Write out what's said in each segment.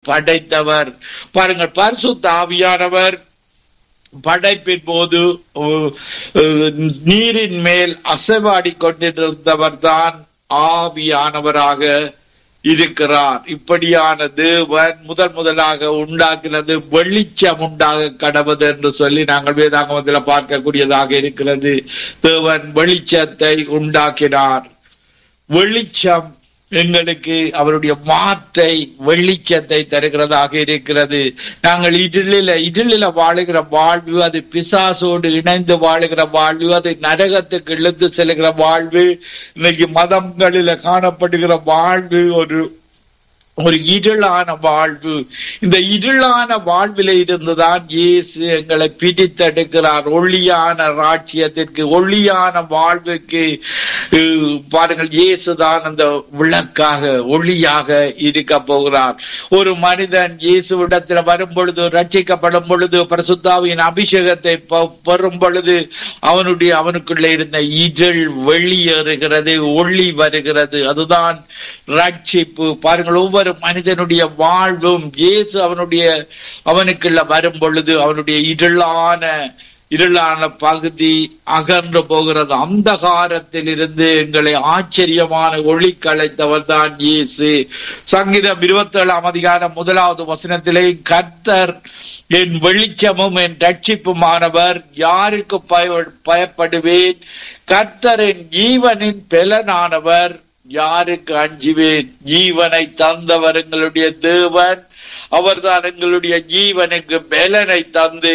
படைத்தவர் பாருங்கள் பரிசுத்த ஆவியானவர் படைப்பின் போது அஹ், அஹ், நீரின் மேல் அசைவாடி கொண்டிருந்தவர் தான் ஆவியானவராக இருக்கிறார் இப்படியான தேவன் முதல் முதலாக உண்டாக்கினது வெளிச்சம் உண்டாக கடவுது என்று சொல்லி நாங்கள் வேதாகமத்தில் பார்க்கக்கூடியதாக இருக்கிறது தேவன் வெளிச்சத்தை உண்டாக்கினார் வெளிச்சம் எங்களுக்கு அவருடைய வார்த்தை வெளிச்சத்தை தருகிறதாக இருக்கிறது நாங்கள் இருளில இருளில வாழுகிற வாழ்வு அது பிசாசோடு இணைந்து வாழுகிற வாழ்வு அது நரகத்துக்கு இழுத்து செல்கிற வாழ்வு இன்னைக்கு மதங்களில காணப்படுகிற வாழ்வு ஒரு ஒரு இருளான வாழ்வு இந்த இருளான வாழ்வில இருந்துதான் இயேசு எங்களை பிடித்தெடுக்கிறார் ஒளியான ராட்சியத்திற்கு ஒளியான வாழ்வுக்கு அஹ், பாருங்கள் இயேசுதான் அந்த விளக்காக ஒளியாக இருக்க போகிறார் ஒரு மனிதன் இயேசுவிடத்தில் வரும் பொழுது ரட்சிக்கப்படும் பொழுது பரிசுத்தாவின் அபிஷேகத்தை பெ- பெறும் பொழுது அவனுடைய அவனுக்குள்ள இருந்த இருள் வெளியேறுகிறது ஒளி வருகிறது அதுதான் ரட்சிப்பு பாருங்கள் ஒவ்வொரு மனிதனுடைய வாழ்வும் இயேசு அவனுடைய அவனுக்குள்ள வரும் பொழுது அவனுடைய இருளான இருளான பகுதி அகன்று போகிறது அந்தகாரத்தில் இருந்து எங்களை ஆச்சரியமான ஒளி கலைத்தவர் தான் இயேசு சங்கீதம் இருபத்தி ஏழாம் அதிகாரம் முதலாவது வசனத்திலே கர்த்தர் என் வெளிச்சமும் என் ரட்சிப்புமானவர் யாருக்கு பய பயப்படுவேன் கர்த்தர் என் ஜீவனின் பெலனானவர் யாருக்கு அஞ்சுவேன் ஜீவனை தந்தவர் எங்களுடைய தேவன் அவர்தான் எங்களுடைய ஜீவனுக்கு பலனை தந்து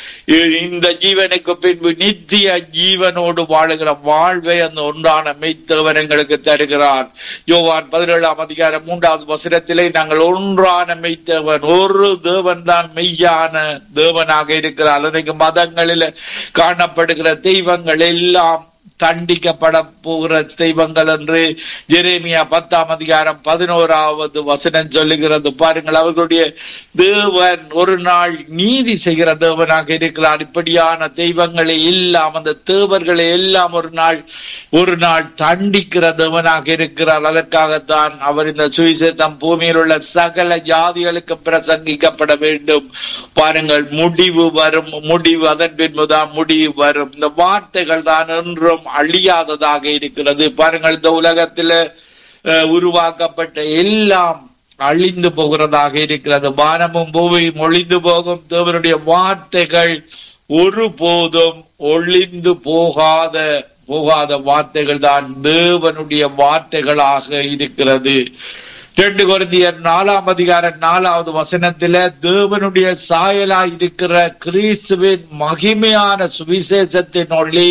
இ- இந்த ஜீவனுக்கு பின்பு நித்திய ஜீவனோடு வாழுகிற வாழ்வை அந்த ஒன்றான மெய்த்தேவன் எங்களுக்கு தருகிறார் யோவான் பதினேழாம் அதிகாரம் மூன்றாவது வசனத்திலே நாங்கள் ஒன்றான மெய்த்தேவன் ஒரு தேவன் தான் மெய்யான தேவனாக இருக்கிறார் இன்னைக்கு மதங்களில் காணப்படுகிற தெய்வங்கள் எல்லாம் தண்டிக்கப்பட போகிற தெய்வங்கள் என்று ஜெரேமியா பத்தாம் அதிகாரம் பதினோராவது வசனம் சொல்லுகிறது பாருங்கள் அவர்களுடைய தேவன் ஒரு நாள் நீதி செய்கிற தேவனாக இருக்கிறார் இப்படியான தெய்வங்களை எல்லாம் அந்த தேவர்களை எல்லாம் ஒரு நாள் ஒரு நாள் தண்டிக்கிற தேவனாக இருக்கிறார் அதற்காகத்தான் அவர் இந்த சுவிசேஷம் பூமியில் உள்ள சகல ஜாதிகளுக்கு பிரசங்கிக்கப்பட வேண்டும் பாருங்கள் முடிவு வரும் முடிவு அதன் பின்புதான் முடிவு வரும் இந்த வார்த்தைகள் தான் என்றும் அழியாததாக இருக்கிறது பாருங்கள் இந்த உலகத்துல அஹ், உருவாக்கப்பட்ட எல்லாம் அழிந்து போகிறதாக இருக்கிறது வானமும் பூமியும் ஒளிந்து போகும் தேவனுடைய வார்த்தைகள் ஒருபோதும் ஒளிந்து போகாத போகாத வார்த்தைகள் தான் தேவனுடைய வார்த்தைகளாக இருக்கிறது ரெண்டு குருந்தியர் நாலாம் அதிகாரம் நாலாவது வசனத்தில தேவனுடைய சாயலா இருக்கிற கிறிஸ்துவின் மகிமையான சுவிசேஷத்தின் ஒளி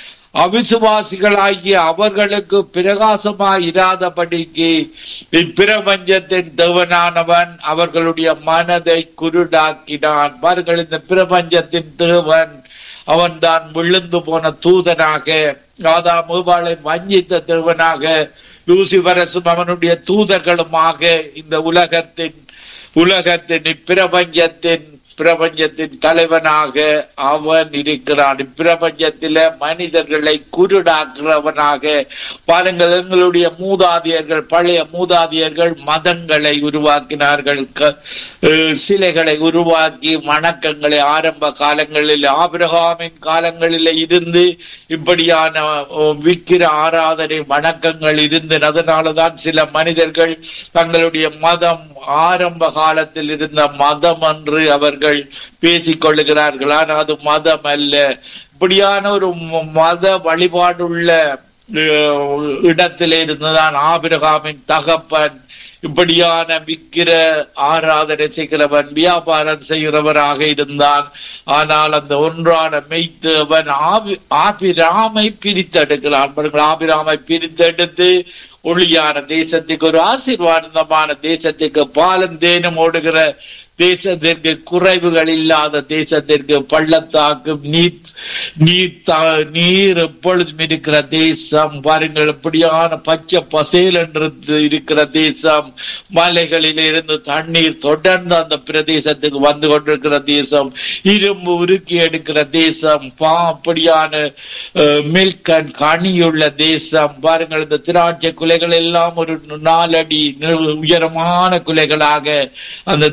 அவிசுவாசிகளாகிய அவர்களுக்கு பிரகாசமாய் இராதபடிக்கு இப்பிரபஞ்சத்தின் தேவனானவன் அவர்களுடைய மனதை குருடாக்கினான் பாருங்கள் இந்த பிரபஞ்சத்தின் தேவன் அவன் தான் விழுந்து போன தூதனாக ஆதாம் ஏவாளை வஞ்சித்த தேவனாக லூசிபரசும் அவனுடைய தூதர்களுமாக இந்த உலகத்தின் உலகத்தின் இப்பிரபஞ்சத்தின் பிரபஞ்சத்தின் தலைவனாக அவன் இருக்கிறான் இப்பிரபஞ்சத்தில மனிதர்களை குருடாக்குறவனாக பாருங்கள் எங்களுடைய மூதாதையர்கள் பழைய மூதாதையர்கள் மதங்களை உருவாக்கினார்கள் க- அஹ் சிலைகளை உருவாக்கி வணக்கங்களை ஆரம்ப காலங்களில் ஆபிரகாமின் காலங்களில் இருந்து இப்படியான அஹ், விக்கிர ஆராதனை வணக்கங்கள் இருந்தன அதனாலதான் சில மனிதர்கள் தங்களுடைய மதம் ஆரம்ப காலத்தில் இருந்த மதம் என்று அவர்கள் பேசிக் கொள்ளுகிறார்கள் ஆனால் அது மதம் அல்ல இப்படியான ஒரு ம- மத வழிபாடுள்ள அஹ், இடத்திலே இருந்துதான் ஆபிரகாமின் தகப்பன் இப்படியான விக்கிர ஆராதனை செய்கிறவன் வியாபாரம் செய்கிறவராக இருந்தான் ஆனால் அந்த ஒன்றான மெய்த்தவன் ஆபி ஆபிராமை பிரித்தெடுக்கிறான் பாருங்கள், ஆபிராமை பிரித்தெடுத்து ஒளியான தேசத்துக்கு ஒரு ஆசீர்வாதமான தேசத்துக்கு பாலும் தேனும் ஓடுகிற தேசத்திற்கு குறைவுகள் இல்லாத தேசத்திற்கு பள்ளத்தாக்கும் நீர் நீர் தா- நீர் எப்பொழுதும் இருக்கிற தேசம் பாருங்கள் இப்படியான பச்சை பசேல் என்று இருக்கிற தேசம் மலைகளில் இருந்து தண்ணீர் தொடர்ந்து அந்த பிரதேசத்துக்கு வந்து கொண்டிருக்கிற தேசம் இரும்பு உருக்கி எடுக்கிற தேசம் பா அப்படியான மில்கன் கனியுள்ள தேசம் பாருங்கள் இந்த திராட்சை குலைகள் எல்லாம் ஒரு நாலடி உயரமான குலைகளாக அந்த